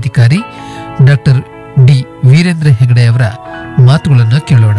ವೈದ್ಯಾಧಿಕಾರಿ doctor D Veerendra Hegde ಅವರ ಮಾತುಗಳನ್ನು ಕೇಳೋಣ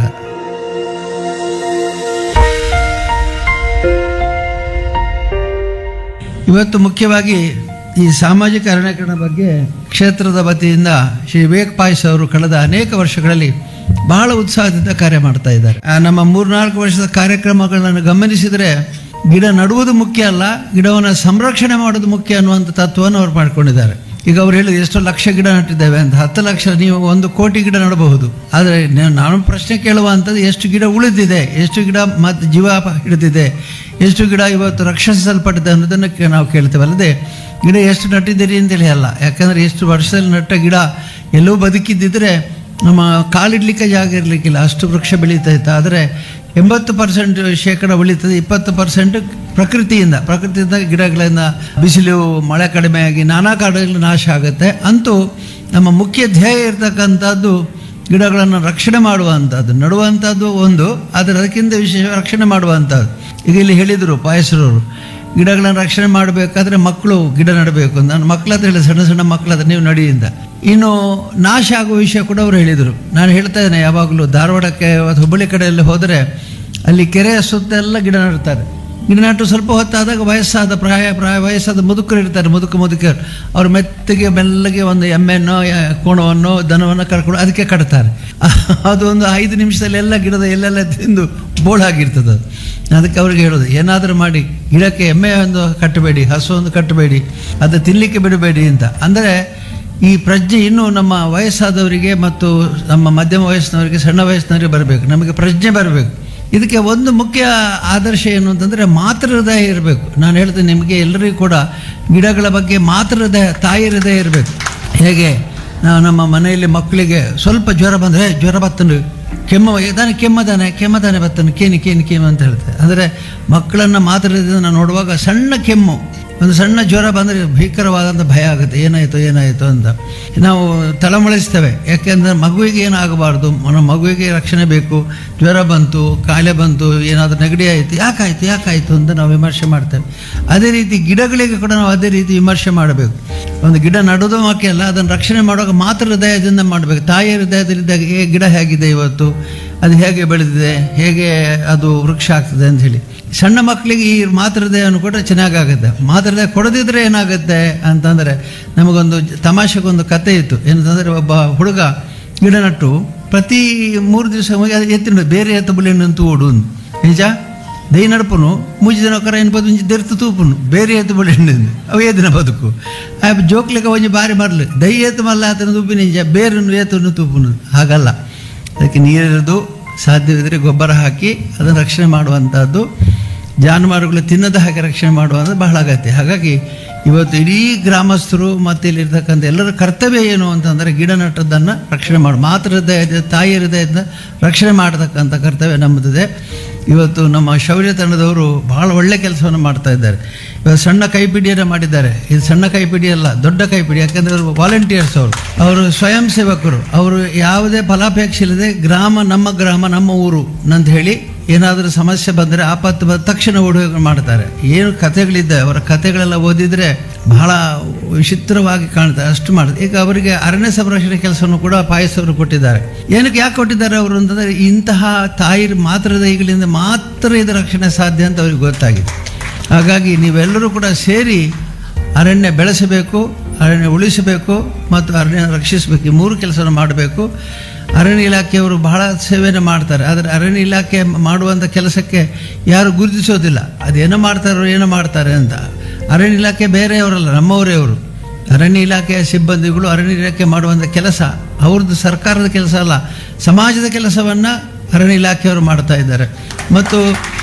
ಇವತ್ತು ಮುಖ್ಯವಾಗಿ ಈ ಸಾಮಾಜಿಕ ಅರಣ್ಯೀಕರಣ ಬಗ್ಗೆ ಕ್ಷೇತ್ರದ ವತಿಯಿಂದ ಶ್ರೀ ವಿವೇಕ್ ಪಾಯ್ಸ್ ಅವರು ಕಳೆದ ಅನೇಕ ವರ್ಷಗಳಲ್ಲಿ ಬಹಳ ಉತ್ಸಾಹದಿಂದ ಕಾರ್ಯ ಮಾಡ್ತಾ ಇದ್ದಾರೆ ಆ ನಮ್ಮ ಮೂರ್ನಾಲ್ಕು ವರ್ಷದ ಕಾರ್ಯಕ್ರಮಗಳನ್ನು ಗಮನಿಸಿದರೆ ಗಿಡ ನಡುವುದು ಮುಖ್ಯ ಅಲ್ಲ ಗಿಡವನ್ನು ಸಂರಕ್ಷಣೆ ಮಾಡೋದು ಮುಖ್ಯ ಅನ್ನುವಂಥ ತತ್ವವನ್ನು ಅವ್ರು ಮಾಡ್ಕೊಂಡಿದ್ದಾರೆ ಈಗ ಅವ್ರು ಹೇಳಿದ್ರು ಎಷ್ಟೋ ಲಕ್ಷ ಗಿಡ ನಟ್ಟಿದ್ದೇವೆ ಅಂತ ಹತ್ತು ಲಕ್ಷ ನೀವು ಒಂದು ಕೋಟಿ ಗಿಡ ನಡಬಹುದು ಆದರೆ ನ- ನಾನು ಪ್ರಶ್ನೆ ಕೇಳುವಂಥದ್ದು ಎಷ್ಟು ಗಿಡ ಉಳಿದಿದೆ ಎಷ್ಟು ಗಿಡ ಮತ್ತು ಜೀವ ಹಿಡಿದಿದೆ ಎಷ್ಟು ಗಿಡ ಇವತ್ತು ರಕ್ಷಿಸಲ್ಪಟ್ಟಿದೆ ಅನ್ನೋದನ್ನು ಕೇ- ನಾವು ಕೇಳ್ತೇವೆ ಅಲ್ಲದೆ ಗಿಡ ಎಷ್ಟು ನಟ್ಟಿದ್ದೀರಿ ಅಂತೇಳಿ ಅಲ್ಲ ಯಾಕಂದರೆ ಎಷ್ಟು ವರ್ಷದಲ್ಲಿ ನಟ್ಟ ಗಿಡ ಎಲ್ಲೋ ಬದುಕಿದ್ದಿದ್ರೆ ನಮ್ಮ ಕಾಲಿಡ್ಲಿಕ್ಕೆ ಜಾಗ ಇರಲಿಕ್ಕಿಲ್ಲ ಅಷ್ಟು ವೃಕ್ಷ ಬೆಳೀತಾ ಇತ್ತು ಆದರೆ ಎಂಬತ್ತು ಪರ್ಸೆಂಟ್ ಶೇಕಡ ಉಳಿತದೆ ಇಪ್ಪತ್ತು ಪರ್ಸೆಂಟ್ ಪ್ರಕೃತಿಯಿಂದ ಪ್ರಕೃತಿಯಿಂದ ಗಿಡಗಳಿಂದ ಬಿಸಿಲು ಮಳೆ ಕಡಿಮೆಯಾಗಿ ನಾನಾ ಕಾಡುಗಳು ನಾಶ ಆಗುತ್ತೆ ಅಂತೂ ನಮ್ಮ ಮುಖ್ಯ ಧ್ಯೇಯ ಇರತಕ್ಕಂಥದ್ದು ಗಿಡಗಳನ್ನು ರಕ್ಷಣೆ ಮಾಡುವಂಥದ್ದು ನಡುವಂಥದ್ದು ಒಂದು ಆದರೆ ಅದಕ್ಕಿಂತ ವಿಶೇಷ ರಕ್ಷಣೆ ಮಾಡುವಂಥದ್ದು ಈಗ ಇಲ್ಲಿ ಹೇಳಿದರು ಪಾಯಸರವರು ಗಿಡಗಳನ್ನು ರಕ್ಷಣೆ ಮಾಡಬೇಕಾದ್ರೆ ಮಕ್ಕಳು ಗಿಡ ನೆಡಬೇಕು ನಾನು ಮಕ್ಕಳ ಹತ್ರ ಹೇಳಿ ಸಣ್ಣ ಸಣ್ಣ ಮಕ್ಕಳ ಹತ್ರ ನೀವು ನಡಿಯಿಂದ ಇನ್ನು ನಾಶ ಆಗುವ ವಿಷಯ ಕೂಡ ಅವರು ಹೇಳಿದರು ನಾನು ಹೇಳ್ತಾ ಇದ್ದೇನೆ ಯಾವಾಗಲೂ ಧಾರವಾಡಕ್ಕೆ ಅಥವಾ ಹುಬ್ಬಳ್ಳಿ ಕಡೆಯಲ್ಲಿ ಹೋದರೆ ಅಲ್ಲಿ ಕೆರೆಯ ಸುತ್ತ ಎಲ್ಲ ಗಿಡ ನೆಡ್ತಾರೆ ಗಿಡ ನೆಟ್ಟು ಸ್ವಲ್ಪ ಹೊತ್ತಾದಾಗ ವಯಸ್ಸಾದ ಪ್ರಾಯ ಪ್ರಾಯ ವಯಸ್ಸಾದ ಮುದುಕರು ಇರ್ತಾರೆ ಮುದುಕ ಮುದುಕರು ಅವ್ರು ಮೆತ್ತಗೆ ಮೆಲ್ಲಗೆ ಒಂದು ಎಮ್ಮೆನೋ ಯ- ಕೋಣವನ್ನು ದನವನ್ನು ಕರ್ಕೊಂಡು ಅದಕ್ಕೆ ಕಟ್ತಾರೆ ಅದು ಒಂದು ಐದು ನಿಮಿಷದಲ್ಲಿ ಎಲ್ಲ ಗಿಡದ ಎಲ್ಲೆಲ್ಲ ತಿಂದು ಬೋಳಾಗಿರ್ತದೆ ಅದು ಅದಕ್ಕೆ ಅವ್ರಿಗೆ ಹೇಳೋದು ಏನಾದರೂ ಮಾಡಿ ಗಿಡಕ್ಕೆ ಎಮ್ಮೆ ಒಂದು ಕಟ್ಟಬೇಡಿ ಹಸು ಒಂದು ಕಟ್ಟಬೇಡಿ ಅದು ತಿನ್ನಲಿಕ್ಕೆ ಬಿಡಬೇಡಿ ಅಂತ ಅಂದರೆ ಈ ಪ್ರಜ್ಞೆ ಇನ್ನೂ ನಮ್ಮ ವಯಸ್ಸಾದವರಿಗೆ ಮತ್ತು ನಮ್ಮ ಮಧ್ಯಮ ವಯಸ್ಸಿನವರಿಗೆ ಸಣ್ಣ ವಯಸ್ಸಿನವರಿಗೆ ಬರಬೇಕು ನಮಗೆ ಪ್ರಜ್ಞೆ ಬರಬೇಕು ಇದಕ್ಕೆ ಒಂದು ಮುಖ್ಯ ಆದರ್ಶ ಏನು ಅಂತಂದರೆ ಮಾತೃ ಹೃದಯ ಇರಬೇಕು ನಾನು ಹೇಳ್ತೇನೆ ನಿಮಗೆ ಎಲ್ಲರಿಗೂ ಕೂಡ ಗಿಡಗಳ ಬಗ್ಗೆ ಮಾತೃ ಹೃದಯ ತಾಯಿ ಹೃದಯ ಇರಬೇಕು ಹೇಗೆ ನಾವು ನಮ್ಮ ಮನೆಯಲ್ಲಿ ಮಕ್ಕಳಿಗೆ ಸ್ವಲ್ಪ ಜ್ವರ ಬಂದರೆ ಜ್ವರ ಬತ್ತನು ಕೆಮ್ಮ ಇದಾನೆ ಕೆಮ್ಮದಾನೆ ಕೆಮ್ಮದಾನೆ ಬತ್ತನು ಕೇನಿ ಕೇನಿ ಕೇಮು ಅಂತ ಹೇಳ್ತಾರೆ ಅಂದರೆ ಮಕ್ಕಳನ್ನು ಮಾತಾಡಿದ ನಾವು ನೋಡುವಾಗ ಸಣ್ಣ ಕೆಮ್ಮು ಒಂದು ಸಣ್ಣ ಜ್ವರ ಬಂದರೆ ಭೀಕರವಾದಂಥ ಭಯ ಆಗುತ್ತೆ ಏನಾಯಿತು ಏನಾಯಿತು ಅಂತ ನಾವು ತಳಮಳಿಸ್ತೇವೆ ಯಾಕೆಂದರೆ ಮಗುವಿಗೆ ಏನಾಗಬಾರ್ದು ನಮ್ಮ ಮಗುವಿಗೆ ರಕ್ಷಣೆ ಬೇಕು ಜ್ವರ ಬಂತು ಕಾಯಿಲೆ ಬಂತು ಏನಾದರೂ ನೆಗಡಿ ಆಯಿತು ಯಾಕಾಯಿತು ಯಾಕಾಯಿತು ಅಂತ ನಾವು ವಿಮರ್ಶೆ ಮಾಡ್ತೇವೆ ಅದೇ ರೀತಿ ಗಿಡಗಳಿಗೆ ಕೂಡ ನಾವು ಅದೇ ರೀತಿ ವಿಮರ್ಶೆ ಮಾಡಬೇಕು ಒಂದು ಗಿಡ ನಡೋದು ಮುಖ್ಯ ಅಲ್ಲ ಅದನ್ನು ರಕ್ಷಣೆ ಮಾಡುವಾಗ ಮಾತೃ ಹೃದಯದಿಂದ ಮಾಡಬೇಕು ತಾಯಿಯ ಹೃದಯದಲ್ಲಿದ್ದಾಗ ಏ ಗಿಡ ಹೇಗಿದೆ ಇವತ್ತು ಅದು ಹೇಗೆ ಬೆಳೆದಿದೆ ಹೇಗೆ ಅದು ವೃಕ್ಷ ಆಗ್ತದೆ ಅಂತ ಹೇಳಿ ಸಣ್ಣ ಮಕ್ಕಳಿಗೆ ಈ ಮಾತೃ ಹೃದಯವನ್ನು ಕೂಡ ಚೆನ್ನಾಗಾಗುತ್ತೆ ಮಾತೃ ಹೃದಯ ಕೊಡದಿದ್ರೆ ಏನಾಗುತ್ತೆ ಅಂತಂದರೆ ನಮಗೊಂದು ಜ- ತಮಾಷೆಗೊಂದು ಕತೆ ಇತ್ತು ಏನಂತಂದರೆ ಒಬ್ಬ ಹುಡುಗ ಗಿಡ ನಟ್ಟು ಪ್ರತಿ ಮೂರು ದಿವಸ ಹೋಗಿ ಅದು ಎತ್ತಿನ ಬೇರೆ ಎತ್ತ ಬುಲೆಣ್ಣಂತೂ ಓಡು ಅಂದು. ನಿಜ ದೈ ನಡಪನು ಮೂಜಿ ದಿನ ಕರ ಎನ್ಬೋದು ಒಂಜಿ ದೆರ್ತು ತೂಪುನು ಬೇರೆ ಎತ್ತು ಬುಲೆಣ್ಣು ಅವು ಏದಿನ ಬದುಕು ಆ ಜೋಕ್ಲಿಗೆ ಒಂಜಿ ಬಾರಿ ಮರಲು ದೈ ಎತ್ತು ಮಲ್ಲ ಆತನ ತೂಪಿ ನಿಜ ಬೇರೆ ಏತನ್ನು ತೂಪುನು ಹಾಗಲ್ಲ ಅದಕ್ಕೆ ನೀರಿರೋದು ಸಾಧ್ಯವಿದ್ದರೆ ಗೊಬ್ಬರ ಹಾಕಿ ಅದನ್ನು ರಕ್ಷಣೆ ಮಾಡುವಂಥದ್ದು ಜಾನುವಾರುಗಳು ತಿನ್ನದ ಹಾಗೆ ರಕ್ಷಣೆ ಮಾಡುವಂಥದ್ದು ಬಹಳ ಅಗತ್ಯ ಹಾಗಾಗಿ ಇವತ್ತು ಇಡೀ ಗ್ರಾಮಸ್ಥರು ಮತ್ತು ಇಲ್ಲಿರ್ತಕ್ಕಂಥ ಎಲ್ಲರ ಕರ್ತವ್ಯ ಏನು ಅಂತಂದರೆ ಗಿಡ ನಟ್ಟದ್ದನ್ನು ರಕ್ಷಣೆ ಮಾಡಿ ಮಾತೃ ಹೃದಯದ ತಾಯಿ ಹೃದಯದಿಂದ ರಕ್ಷಣೆ ಮಾಡತಕ್ಕಂಥ ಕರ್ತವ್ಯ ನಮ್ಮದಿದೆ ಇವತ್ತು ನಮ್ಮ ಶೌರ್ಯ ತಂಡದವರು ಬಹಳ ಒಳ್ಳೆ ಕೆಲಸವನ್ನು ಮಾಡ್ತಾ ಇದ್ದಾರೆ ಇವತ್ತು ಸಣ್ಣ ಕೈಪಿಡಿಯನ್ನು ಮಾಡಿದ್ದಾರೆ ಇದು ಸಣ್ಣ ಕೈಪಿಡಿ ಅಲ್ಲ ದೊಡ್ಡ ಕೈಪಿಡಿ ಯಾಕಂದರೆ ಅವರು ವಾಲಂಟಿಯರ್ಸ್ ಅವರು ಅವರು ಸ್ವಯಂ ಸೇವಕರು ಅವರು ಯಾವುದೇ ಫಲಾಪೇಕ್ಷೆ ಇಲ್ಲದೆ ಗ್ರಾಮ ನಮ್ಮ ಗ್ರಾಮ ನಮ್ಮ ಊರು ಅಂತ ಹೇಳಿ ಏನಾದರೂ ಸಮಸ್ಯೆ ಬಂದರೆ ಆಪತ್ತು ಬಂದ ತಕ್ಷಣ ಓಡುವ ಮಾಡ್ತಾರೆ ಏನು ಕಥೆಗಳಿದ್ದೆ ಅವರ ಕಥೆಗಳೆಲ್ಲ ಓದಿದರೆ ಬಹಳ ವಿಚಿತ್ರವಾಗಿ ಕಾಣ್ತಾರೆ ಅಷ್ಟು ಮಾಡಿದೆ ಈಗ ಅವರಿಗೆ ಅರಣ್ಯ ಸಂರಕ್ಷಣೆ ಕೆಲಸವನ್ನು ಕೂಡ ಪಾಯಸವರು ಕೊಟ್ಟಿದ್ದಾರೆ ಏನಕ್ಕೆ ಯಾಕೆ ಕೊಟ್ಟಿದ್ದಾರೆ ಅವರು ಅಂತಂದರೆ ಇಂತಹ ತಾಯಿ ಮಾತ್ರ ಈಗಲಿಂದ ಮಾತ್ರ ಇದು ರಕ್ಷಣೆ ಸಾಧ್ಯ ಅಂತ ಅವ್ರಿಗೆ ಗೊತ್ತಾಗಿದೆ ಹಾಗಾಗಿ ನೀವೆಲ್ಲರೂ ಕೂಡ ಸೇರಿ ಅರಣ್ಯ ಬೆಳೆಸಬೇಕು ಅರಣ್ಯ ಉಳಿಸಬೇಕು ಮತ್ತು ಅರಣ್ಯ ರಕ್ಷಿಸಬೇಕು ಈ ಮೂರು ಕೆಲಸವನ್ನು ಮಾಡಬೇಕು ಅರಣ್ಯ ಇಲಾಖೆಯವರು ಬಹಳ ಸೇವೆಯನ್ನು ಮಾಡ್ತಾರೆ ಆದರೆ ಅರಣ್ಯ ಇಲಾಖೆ ಮಾಡುವಂಥ ಕೆಲಸಕ್ಕೆ ಯಾರು ಗುರುತಿಸೋದಿಲ್ಲ ಅದೇನೋ ಮಾಡ್ತಾರೋ ಏನೋ ಮಾಡ್ತಾರೆ ಅಂತ ಅರಣ್ಯ ಇಲಾಖೆ ಬೇರೆಯವರಲ್ಲ ನಮ್ಮವರೇ ಅವರು ಅರಣ್ಯ ಇಲಾಖೆಯ ಸಿಬ್ಬಂದಿಗಳು ಅರಣ್ಯ ಇಲಾಖೆ ಮಾಡುವಂಥ ಕೆಲಸ ಅವ್ರದ್ದು ಸರ್ಕಾರದ ಕೆಲಸ ಅಲ್ಲ ಸಮಾಜದ ಕೆಲಸವನ್ನು ಅರಣ್ಯ ಇಲಾಖೆಯವರು ಮಾಡ್ತಾ ಇದ್ದಾರೆ ಮತ್ತು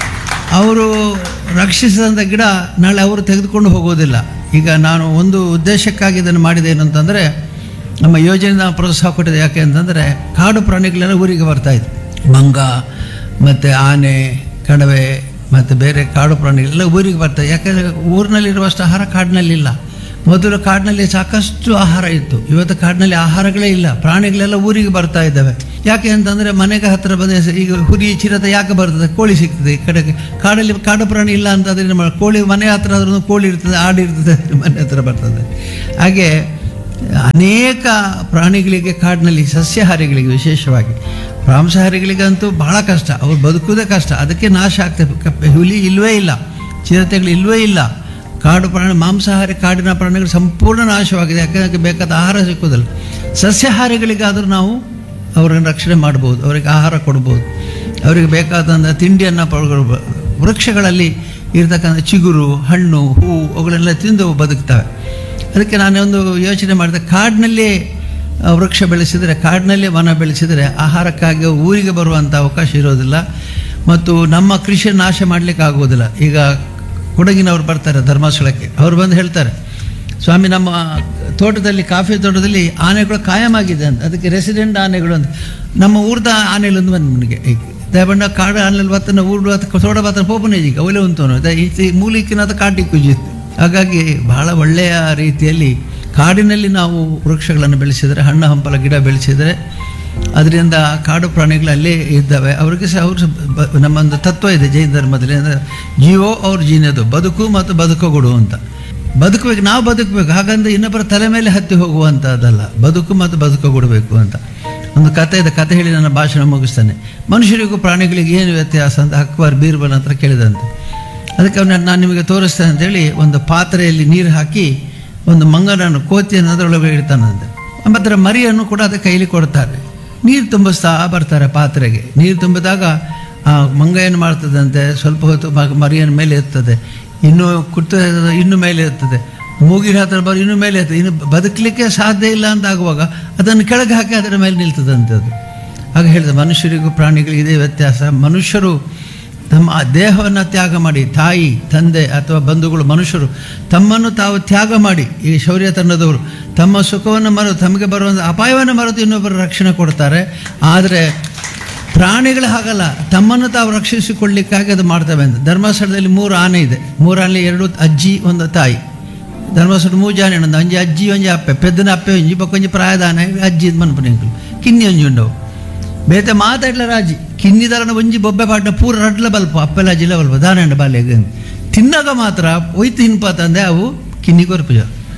ಅವರು ರಕ್ಷಿಸಿದಂಥ ಗಿಡ ನಾಳೆ ಅವರು ತೆಗೆದುಕೊಂಡು ಹೋಗೋದಿಲ್ಲ ಈಗ ನಾನು ಒಂದು ಉದ್ದೇಶಕ್ಕಾಗಿ ಇದನ್ನು ಮಾಡಿದೆ ಏನು ಅಂತಂದರೆ ನಮ್ಮ ಯೋಜನೆ ನಾವು ಪ್ರೋತ್ಸಾಹ ಕೊಟ್ಟಿದೆ ಯಾಕೆ ಅಂತಂದರೆ ಕಾಡು ಪ್ರಾಣಿಗಳೆಲ್ಲ ಊರಿಗೆ ಬರ್ತಾ ಇತ್ತು ಮಂಗ ಮತ್ತು ಆನೆ ಕಡವೆ ಮತ್ತು ಬೇರೆ ಕಾಡು ಪ್ರಾಣಿಗಳೆಲ್ಲ ಊರಿಗೆ ಬರ್ತವೆ ಯಾಕೆಂದರೆ ಊರಿನಲ್ಲಿರುವಷ್ಟು ಆಹಾರ ಕಾಡಿನಲ್ಲಿಲ್ಲ ಮೊದಲು ಕಾಡಿನಲ್ಲಿ ಸಾಕಷ್ಟು ಆಹಾರ ಇತ್ತು ಇವತ್ತು ಕಾಡಿನಲ್ಲಿ ಆಹಾರಗಳೇ ಇಲ್ಲ ಪ್ರಾಣಿಗಳೆಲ್ಲ ಊರಿಗೆ ಬರ್ತಾ ಇದ್ದಾವೆ ಯಾಕೆ ಅಂತಂದರೆ ಮನೆಗೆ ಹತ್ತಿರ ಬಂದ ಈಗ ಹುರಿ ಚಿರತೆ ಯಾಕೆ ಬರ್ತದೆ ಕೋಳಿ ಸಿಗ್ತದೆ ಈ ಕಡೆಗೆ ಕಾಡಲ್ಲಿ ಕಾಡು ಪ್ರಾಣಿ ಇಲ್ಲ ಅಂತಂದರೆ ಕೋಳಿ ಮನೆ ಹತ್ರ ಆದ್ರೂ ಕೋಳಿ ಇರ್ತದೆ ಆಡು ಇರ್ತದೆ ಮನೆ ಹತ್ರ ಬರ್ತದೆ ಹಾಗೆ ಅನೇಕ ಪ್ರಾಣಿಗಳಿಗೆ ಕಾಡಿನಲ್ಲಿ ಸಸ್ಯಾಹಾರಿಗಳಿಗೆ ವಿಶೇಷವಾಗಿ ಮಾಂಸಾಹಾರಿಗಳಿಗಂತೂ ಬಹಳ ಕಷ್ಟ ಅವ್ರು ಬದುಕುವುದೇ ಕಷ್ಟ ಅದಕ್ಕೆ ನಾಶ ಆಗ್ತದೆ ಕ- ಹುಲಿ ಇಲ್ವೇ ಇಲ್ಲ ಚಿರತೆಗಳು ಇಲ್ವೇ ಇಲ್ಲ ಕಾಡು ಪ್ರಾಣಿ ಮಾಂಸಾಹಾರಿ ಕಾಡಿನ ಪ್ರಾಣಿಗಳು ಸಂಪೂರ್ಣ ನಾಶವಾಗಿದೆ ಯಾಕಂದ್ರೆ ಬೇಕಾದ ಆಹಾರ ಸಿಕ್ಕುವುದಿಲ್ಲ ಸಸ್ಯಾಹಾರಿಗಳಿಗಾದರೂ ನಾವು ಅವರನ್ನು ರಕ್ಷಣೆ ಮಾಡ್ಬೋದು ಅವರಿಗೆ ಆಹಾರ ಕೊಡ್ಬೋದು ಅವರಿಗೆ ಬೇಕಾದಂಥ ತಿಂಡಿಯನ್ನು ಪಡ್ಕೊಳ್ಬೋದು ವೃಕ್ಷಗಳಲ್ಲಿ ಇರ್ತಕ್ಕಂಥ ಚಿಗುರು ಹಣ್ಣು ಹೂವು ಅವುಗಳೆಲ್ಲ ತಿಂದು ಬದುಕ್ತವೆ ಅದಕ್ಕೆ ನಾನು ಒಂದು ಯೋಚನೆ ಮಾಡಿದೆ ಕಾಡಿನಲ್ಲಿ ಆ, ವೃಕ್ಷ ಬೆಳೆಸಿದರೆ ಕಾಡಿನಲ್ಲಿ ವನ ಬೆಳೆಸಿದರೆ ಆಹಾರಕ್ಕಾಗಿ ಊರಿಗೆ ಬರುವಂಥ ಅವಕಾಶ ಇರೋದಿಲ್ಲ ಮತ್ತು ನಮ್ಮ ಕೃಷಿ ನಾಶ ಮಾಡಲಿಕ್ಕೆ ಆಗುವುದಿಲ್ಲ ಈಗ ಕೊಡಗಿನವ್ರು ಬರ್ತಾರೆ ಧರ್ಮಸ್ಥಳಕ್ಕೆ ಅವ್ರು ಬಂದು ಹೇಳ್ತಾರೆ ಸ್ವಾಮಿ ನಮ್ಮ ತೋಟದಲ್ಲಿ ಕಾಫಿ ತೋಟದಲ್ಲಿ ಆನೆಗಳು ಕಾಯಮಾಗಿದೆ ಅಂತ ಅದಕ್ಕೆ ರೆಸಿಡೆಂಟ್ ಆನೆಗಳು ಅಂತ ನಮ್ಮ ಊರ್ದ ಆನೆಗಳೊಂದು ಬಂದು ನನಗೆ ದಯಬಂಡ ಕಾಡು ಆನೆಲ್ ಬತ್ತನ ಊರ್ಡು ಅಥವಾ ತೋಟ ಬತ್ತನ ಪೋಪನೆ ಈಗ ಒಲೆ ಉಂಟು ಈ ಮೂಲಿಕ್ಕಿನ ಕಾಟಿ ಕುಜಿತ್ತು ಹಾಗಾಗಿ ಬಹಳ ಒಳ್ಳೆಯ ರೀತಿಯಲ್ಲಿ ಕಾಡಿನಲ್ಲಿ ನಾವು ವೃಕ್ಷಗಳನ್ನು ಬೆಳೆಸಿದರೆ ಹಣ್ಣು ಹಂಪಲ ಗಿಡ ಬೆಳೆಸಿದರೆ ಅದರಿಂದ ಕಾಡು ಪ್ರಾಣಿಗಳು ಅಲ್ಲೇ ಇದ್ದಾವೆ ಅವ್ರಿಗೆ ಸಹ ಅವರು ಬ- ನಮ್ಮೊಂದು ತತ್ವ ಇದೆ ಜೈನ ಧರ್ಮದಲ್ಲಿ ಅಂದರೆ ಜೀವೋ ಅವ್ರ ಜೀನದು ಬದುಕು ಮತ್ತು ಬದುಕುಗೊಡು ಅಂತ ಬದುಕಬೇಕು ನಾವು ಬದುಕಬೇಕು ಹಾಗಂದ್ರೆ ಇನ್ನೊಬ್ಬರ ತಲೆ ಮೇಲೆ ಹತ್ತಿ ಹೋಗುವಂಥದ್ದಲ್ಲ ಬದುಕು ಮತ್ತು ಬದುಕುಗೊಡಬೇಕು ಅಂತ ಒಂದು ಕತೆ ಇದೆ ಕತೆ ಹೇಳಿ ನನ್ನ ಭಾಷಣ ಮುಗಿಸ್ತಾನೆ ಮನುಷ್ಯರಿಗೂ ಪ್ರಾಣಿಗಳಿಗೆ ಏನು ವ್ಯತ್ಯಾಸ ಅಂತ ಅಕ್ಬರ್ ಬೀರ್ಬಲ್ ಹತ್ರ ಕೇಳಿದಂತೆ ಅದಕ್ಕೆ ಅವನ ನಾನು ನಿಮಗೆ ತೋರಿಸ್ತೇನೆ ಅಂತೇಳಿ ಒಂದು ಪಾತ್ರೆಯಲ್ಲಿ ನೀರು ಹಾಕಿ ಒಂದು ಮಂಗನನ್ನು ಕೋತಿಯನ್ನು ಅದರೊಳಗೆ ಇಡ್ತಾನಂತೆ ಮತ್ತು ಮರಿಯನ್ನು ಕೂಡ ಅದಕ್ಕೆ ಕೈಲಿ ಕೊಡ್ತಾರೆ ನೀರು ತುಂಬಿಸ್ತಾ ಬರ್ತಾರೆ ಪಾತ್ರೆಗೆ ನೀರು ತುಂಬಿದಾಗ ಆ ಮಂಗ ಏನು ಮಾಡ್ತದಂತೆ ಸ್ವಲ್ಪ ಹೊತ್ತು ಮ- ಮರಿಯನ್ನು ಮೇಲೆ ಎತ್ತದೆ ಇನ್ನು ಕುಟ್ಟ ಇನ್ನು ಮೇಲೆ ಎತ್ತದೆ ಮೂಗಿನ ಹತ್ರ ಬರೋ ಇನ್ನು ಮೇಲೆ ಎತ್ತದೆ ಇನ್ನು ಬದುಕಲಿಕ್ಕೆ ಸಾಧ್ಯ ಇಲ್ಲ ಅಂತ ಆಗುವಾಗ ಅದನ್ನು ಕೆಳಗೆ ಹಾಕಿ ಅದರ ಮೇಲೆ ನಿಲ್ತದಂತೆ ಅದು ಆಗ ಹೇಳಿದೆ ಮನುಷ್ಯರಿಗೂ ಪ್ರಾಣಿಗಳಿಗೂ ಇದೇ ವ್ಯತ್ಯಾಸ ಮನುಷ್ಯರು ತಮ್ಮ ಆ ದೇಹವನ್ನು ತ್ಯಾಗ ಮಾಡಿ ತಾಯಿ ತಂದೆ ಅಥವಾ ಬಂಧುಗಳು ಮನುಷ್ಯರು ತಮ್ಮನ್ನು ತಾವು ತ್ಯಾಗ ಮಾಡಿ ಈ ಶೌರ್ಯ ತಂಡದವರು ತಮ್ಮ ಸುಖವನ್ನು ಮರೆತು ತಮಗೆ ಬರುವಂಥ ಅಪಾಯವನ್ನು ಮರೆತು ಇನ್ನೊಬ್ಬರು ರಕ್ಷಣೆ ಕೊಡ್ತಾರೆ ಆದರೆ ಪ್ರಾಣಿಗಳು ಹಾಗಲ್ಲ ತಮ್ಮನ್ನು ತಾವು ರಕ್ಷಿಸಿಕೊಳ್ಳಿಕ್ಕಾಗಿ ಅದು ಮಾಡ್ತವೆ ಅಂತ ಧರ್ಮಸ್ಥಳದಲ್ಲಿ ಮೂರು ಆನೆ ಇದೆ ಮೂರು ಆನೆ ಎರಡು ಅಜ್ಜಿ ಒಂದು ತಾಯಿ ಧರ್ಮಸ್ಥಳ ಮೂರು ಜಾನೆ ಒಂದು ಒಂಜಿ ಅಜ್ಜಿ ಒಂಜಿ ಅಪ್ಪೆ ಪೆದ್ದನ ಅಪ್ಪೆ ಒಂಜಿ ಬೊಕ್ಕೊಂಜಿ ಪ್ರಾಯದ ಆನೆ ಅಜ್ಜಿ ಮನ್ಪನೆಂಕಲು ಕಿನ್ನಿ ಒಂಜಿ ಉಂಡವು ಬೇತೆ ಮಾತಾಡ್ಲ ರಾಜಿ ಕಿನ್ನಿದರನ ಒಂಜಿ ಬೊಬ್ಬೆ ಪಾಟ್ನ ಪೂರ ರಡ್ಲ ಬಲ್ಪ ಅಪ್ಪೆಲ್ಲ ಜಿಲ್ಲ ಬಲ್ಪ ದಾನಂಡ ಬಾಲ್ಯಗ ತಿನ್ನಾಗ ಮಾತ್ರ ಒಯ್ತು ಹಿಂಪಾತಂದೆ ಅವು ಕಿನ್ನಿ ಕೊರ್ಪುಜ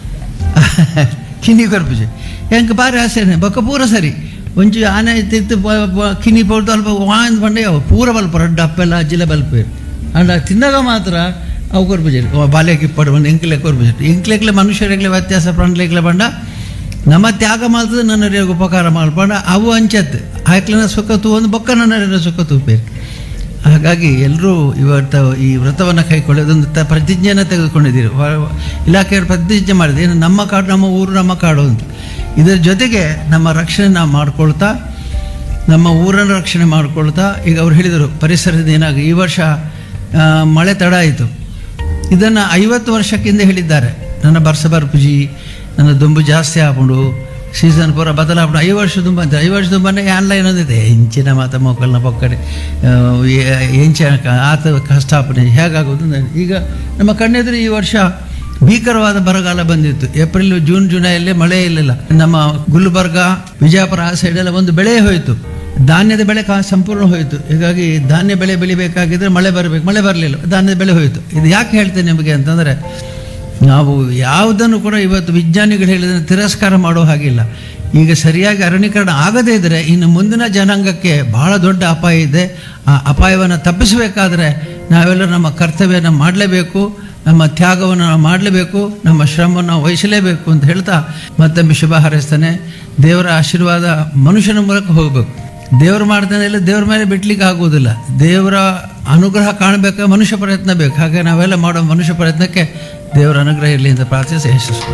ಕಿನ್ನಿ ಕೊರ್ಪುಜ ಹೆಂಗ ಬಾರಿ ಆಸೆನೆ ಬೊಕ್ಕ ಪೂರ ಸರಿ ಒಂಚು ಆನೆ ತಿತ್ತು ಬ- ಬ- ಕಿನ್ನಿ ಪೌಡ್ದು ಅಲ್ಪ ವಾಂದ್ ಬಂಡೆ ಅವು ಪೂರ ಬಲ್ಪ ರಡ್ಡ ಅಪ್ಪೆಲ್ಲ ಅಜ್ಜಿಲ ಬಲ್ಪ ಅಂಡ ತಿನ್ನಾಗ ಮಾತ್ರ ಅವು ಕೊರ್ಪುಜ ಬಾಲ್ಯಕ್ಕೆ ಇಪ್ಪಡು ಬಂದು ಎಂಕ್ಲೆ ಕೊರ್ಪುಜ ಎಂಕ್ಲೆಕ್ಲೆ ಮನುಷ್ಯರಿಗ್ಲೆ ವ್ಯತ್ಯಾಸ ಪ್ರಾಣಿಲೆಗ್ಲೆ ಬಂಡ ನಮ್ಮ ತ್ಯಾಗ ಮಾಡ್ತದೆ ನನ್ನ ಉಪಕಾರ ಮಾಡ್ಕೊಂಡ ಅವು ಅಂಚತ್ ಆಯ್ಕ್ಲನ ಸುಖ ತೂ ಒಂದು ಬೊಕ್ಕ ನನ್ನ ಸುಖ ತೂಪೇರು ಹಾಗಾಗಿ ಎಲ್ಲರೂ ಇವತ್ತು ಈ ವ್ರತವನ್ನು ಕೈಕೊಳ್ಳಿ ಅದೊಂದು ತ ಪ್ರತಿಜ್ಞೆಯನ್ನು ತೆಗೆದುಕೊಂಡಿದ್ದೀರಿ ವ- ಇಲಾಖೆಯವರು ಪ್ರತಿಜ್ಞೆ ಮಾಡಿದೆ ಏನು ನಮ್ಮ ಕಾಡು ನಮ್ಮ ಊರು ನಮ್ಮ ಕಾಡು ಅಂತ ಇದರ ಜೊತೆಗೆ ನಮ್ಮ ರಕ್ಷಣೆ ನಾವು ಮಾಡ್ಕೊಳ್ತಾ ನಮ್ಮ ಊರನ್ನು ರಕ್ಷಣೆ ಮಾಡ್ಕೊಳ್ತಾ ಈಗ ಅವ್ರು ಹೇಳಿದರು ಪರಿಸರದ ಏನಾಗಿ ಈ ವರ್ಷ ಆ, ಮಳೆ ತಡ ಆಯಿತು ಇದನ್ನು ಐವತ್ತು ವರ್ಷಕ್ಕಿಂತ ಹೇಳಿದ್ದಾರೆ ನನ್ನ ಬರ್ಸ ಬರ್ಪುಜಿ ನನ್ನ ದುಂಬು ಜಾಸ್ತಿ ಹಾಕೊಂಡು ಸೀಸನ್ ಪೂರ ಬದಲಾವಣೆ ಐದು ವರ್ಷ ತುಂಬ ಅಂತ ಐದು ವರ್ಷ ತುಂಬನೇ ಆನ್ಲೈನ್ ಅಂದಿದೆ ಹೆಂಚಿನ ಮಾತ ಮೊಕ್ಕಲ್ನ ಪೊಕ್ಕಡೆ ಹೆಂಚ ಆತ ಕಷ್ಟಾಪನೆ ಹೇಗಾಗೋದು ಅಂತ. ಈಗ ನಮ್ಮ ಕಣ್ಣೆದುರು ಈ ವರ್ಷ ಭೀಕರವಾದ ಬರಗಾಲ ಬಂದಿತ್ತು ಏಪ್ರಿಲ್ ಜೂನ್ ಜುಲೈಯಲ್ಲಿ ಮಳೆ ಇರಲಿಲ್ಲ ನಮ್ಮ ಗುಲ್ಬರ್ಗ ವಿಜಯಪುರ ಆ ಸೈಡೆಲ್ಲ ಒಂದು ಬೆಳೆ ಹೋಯಿತು ಧಾನ್ಯದ ಬೆಳೆ ಕಾ ಸಂಪೂರ್ಣ ಹೋಯಿತು ಹೀಗಾಗಿ ಧಾನ್ಯ ಬೆಳೆ ಬೆಳಿಬೇಕಾಗಿದ್ರೆ ಮಳೆ ಬರಬೇಕು ಮಳೆ ಬರಲಿಲ್ಲ ಧಾನ್ಯದ ಬೆಳೆ ಹೋಯಿತು ಇದು ಯಾಕೆ ಹೇಳ್ತೇನೆ ನಿಮಗೆ ಅಂತಂದರೆ ನಾವು ಯಾವುದನ್ನು ಕೂಡ ಇವತ್ತು ವಿಜ್ಞಾನಿಗಳು ಹೇಳಿದ್ರೆ ತಿರಸ್ಕಾರ ಮಾಡೋ ಹಾಗಿಲ್ಲ ಈಗ ಸರಿಯಾಗಿ ಅರಣ್ಯೀಕರಣ ಆಗದೇ ಇದ್ದರೆ ಇನ್ನು ಮುಂದಿನ ಜನಾಂಗಕ್ಕೆ ಬಹಳ ದೊಡ್ಡ ಅಪಾಯ ಇದೆ ಆ ಅಪಾಯವನ್ನು ತಪ್ಪಿಸಬೇಕಾದ್ರೆ ನಾವೆಲ್ಲ ನಮ್ಮ ಕರ್ತವ್ಯನ ಮಾಡಲೇಬೇಕು ನಮ್ಮ ತ್ಯಾಗವನ್ನು ನಾವು ಮಾಡಲೇಬೇಕು ನಮ್ಮ ಶ್ರಮವನ್ನು ನಾವು ವಹಿಸಲೇಬೇಕು ಅಂತ ಹೇಳ್ತಾ ಮತ್ತೊಮ್ಮೆ ಶುಭ ಹಾರೈಸ್ತಾನೆ ದೇವರ ಆಶೀರ್ವಾದ ಮನುಷ್ಯನ ಮೂಲಕ ಹೋಗಬೇಕು ದೇವರು ಮಾಡ್ತಾನೆ ಇಲ್ಲ ದೇವ್ರ ಮೇಲೆ ಬಿಡ್ಲಿಕ್ಕೆ ಆಗುವುದಿಲ್ಲ ದೇವರ ಅನುಗ್ರಹ ಕಾಣಬೇಕು ಮನುಷ್ಯ ಪ್ರಯತ್ನ ಬೇಕು ಹಾಗೆ ನಾವೆಲ್ಲ ಮಾಡೋ ಮನುಷ್ಯ ಪ್ರಯತ್ನಕ್ಕೆ ದೇವರ ಅನುಗ್ರಹ ಇರಲಿ ಅಂತ ಪ್ರಾರ್ಥಿಸಿ ಯಶಸ್ಸು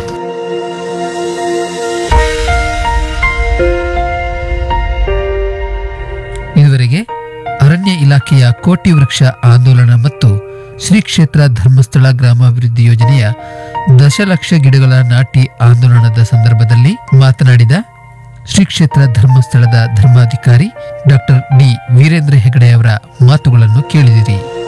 ಇದುವರೆಗೆ ಅರಣ್ಯ ಇಲಾಖೆಯ ಕೋಟಿ ವೃಕ್ಷ ಆಂದೋಲನ ಮತ್ತು ಶ್ರೀ ಕ್ಷೇತ್ರ ಧರ್ಮಸ್ಥಳ ಗ್ರಾಮಾಭಿವೃದ್ಧಿ ಯೋಜನೆಯ ದಶಲಕ್ಷ ಗಿಡಗಳ ನಾಟಿ ಆಂದೋಲನದ ಸಂದರ್ಭದಲ್ಲಿ ಮಾತನಾಡಿದ ಶ್ರೀ ಕ್ಷೇತ್ರ ಧರ್ಮಸ್ಥಳದ ಧರ್ಮಾಧಿಕಾರಿ ಡಾಕ್ಟರ್ ಡಿ ವೀರೇಂದ್ರ ಹೆಗಡೆ ಅವರ ಮಾತುಗಳನ್ನು ಕೇಳಿದಿರಿ